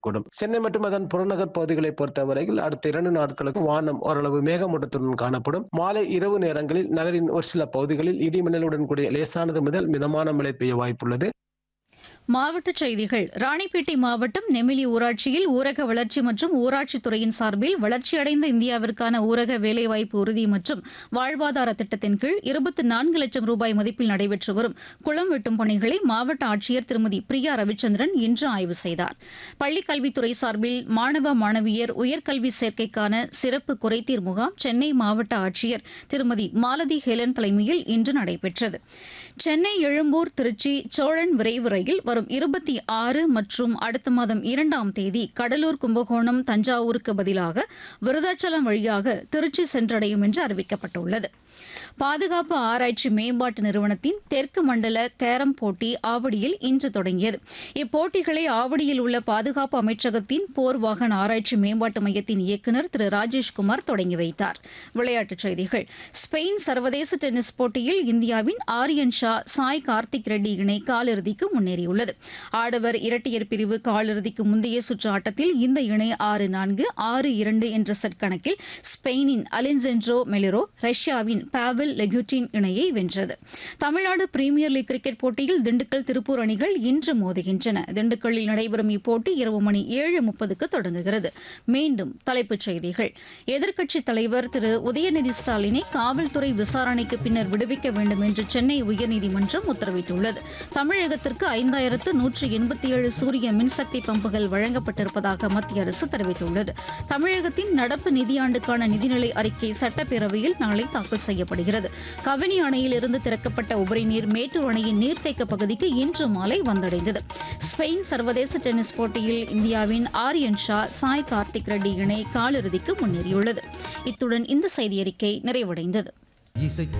கூடும் சென்னை மற்றும் அதன் புறநகர் பகுதிகளை பொறுத்தவரையில் அடுத்த இரண்டு நாட்களுக்கு வானம் ஓரளவு மேகமூட்டத்துடன் காணப்படும் மாலை இரவு நேரங்களில் நகரின் ஒரு சில பகுதிகளில் இடிமின்னலுடன் கூடிய லேசானது முதல் மிதமான மழை பெய்ய வாய்ப்புள்ளது மாவட்டச் செய்திகள் ராணிப்பேட்டை மாவட்டம் நெமிலி ஊராட்சியில் ஊரக வளர்ச்சி மற்றும் ஊராட்சித் துறையின் சார்பில் வளர்ச்சியடைந்த இந்தியாவிற்கான ஊரக வேலைவாய்ப்பு உறுதி மற்றும் வாழ்வாதார திட்டத்தின் கீழ் இருபத்தி நான்கு லட்சம் ரூபாய் மதிப்பில் நடைபெற்று வரும் குளம் வெட்டும் பணிகளை மாவட்ட ஆட்சியர் திருமதி பிரியா ரவிச்சந்திரன் இன்று ஆய்வு செய்தார் பள்ளிக் கல்வித்துறை சார்பில் மாணவ மாணவியர் உயர்கல்வி சேர்க்கைக்கான சிறப்பு குறைதீர் முகாம் சென்னை மாவட்ட ஆட்சியர் திருமதி மாலதி ஹெலன் தலைமையில் இன்று நடைபெற்றது சென்னை எழும்பூர் திருச்சி சோழன் விரைவு ரயில் வரும் இருபத்தி ஆறு மற்றும் அடுத்த மாதம் இரண்டாம் தேதி கடலூர் கும்பகோணம் தஞ்சாவூருக்கு பதிலாக விருதாச்சலம் வழியாக திருச்சி சென்றடையும் என்று அறிவிக்கப்பட்டுள்ளது பாதுகாப்பு ஆராய்ச்சி மேம்பாட்டு நிறுவனத்தின் தெற்கு மண்டல கேரம் போட்டி ஆவடியில் இன்று தொடங்கியது இப்போட்டிகளை ஆவடியில் உள்ள பாதுகாப்பு அமைச்சகத்தின் போர் வாகன ஆராய்ச்சி மேம்பாட்டு மையத்தின் இயக்குநர் திரு ராஜேஷ்குமார் தொடங்கி வைத்தார் விளையாட்டுச் செய்திகள் ஸ்பெயின் சர்வதேச டென்னிஸ் போட்டியில் இந்தியாவின் ஆரியன் ஷா சாய் கார்த்திக் ரெட்டி இணை காலிறுதிக்கு முன்னேறியுள்ளது ஆடவர் இரட்டையர் பிரிவு காலிறுதிக்கு முந்தைய சுற்று ஆட்டத்தில் இந்த இணை ஆறு நான்கு ஆறு இரண்டு என்ற செட் கணக்கில் ஸ்பெயினின் அலென்சென்ட்ரோ மெலிரோ ரஷ்யாவின் பாவல் லெகுட்டின் இணையை வென்றது தமிழ்நாடு பிரீமியர் லீக் கிரிக்கெட் போட்டியில் திண்டுக்கல் திருப்பூர் அணிகள் இன்று மோதுகின்றன திண்டுக்கல்லில் நடைபெறும் இப்போட்டி இரவு மணி ஏழு முப்பதுக்கு தொடங்குகிறது மீண்டும் தலைப்புச் செய்திகள் எதிர்க்கட்சித் தலைவர் திரு உதயநிதி ஸ்டாலினை காவல்துறை விசாரணைக்கு பின்னர் விடுவிக்க வேண்டும் என்று சென்னை உயர்நீதிமன்றம் உத்தரவிட்டுள்ளது தமிழகத்திற்கு ஐந்தாயிரத்து நூற்று எண்பத்தி ஏழு சூரிய மின்சக்தி பம்புகள் வழங்கப்பட்டிருப்பதாக மத்திய அரசு தெரிவித்துள்ளது தமிழகத்தின் நடப்பு நிதியாண்டுக்கான நிதிநிலை அறிக்கை சட்டப்பேரவையில் நாளை தாக்கல் செய்யப்படுகிறது கபினி அணையில் இருந்து திறக்கப்பட்ட உபரி நீர் மேட்டூர் அணையின் நீர்த்தேக்க பகுதிக்கு இன்று மாலை வந்தடைந்தது ஸ்பெயின் சர்வதேச டென்னிஸ் போட்டியில் இந்தியாவின் ஆரியன் ஷா சாய் கார்த்திக் ரெட்டி இணை காலிறுதிக்கு முன்னேறியுள்ளது இத்துடன் இந்த செய்தியறிக்கை நிறைவடைந்தது இசை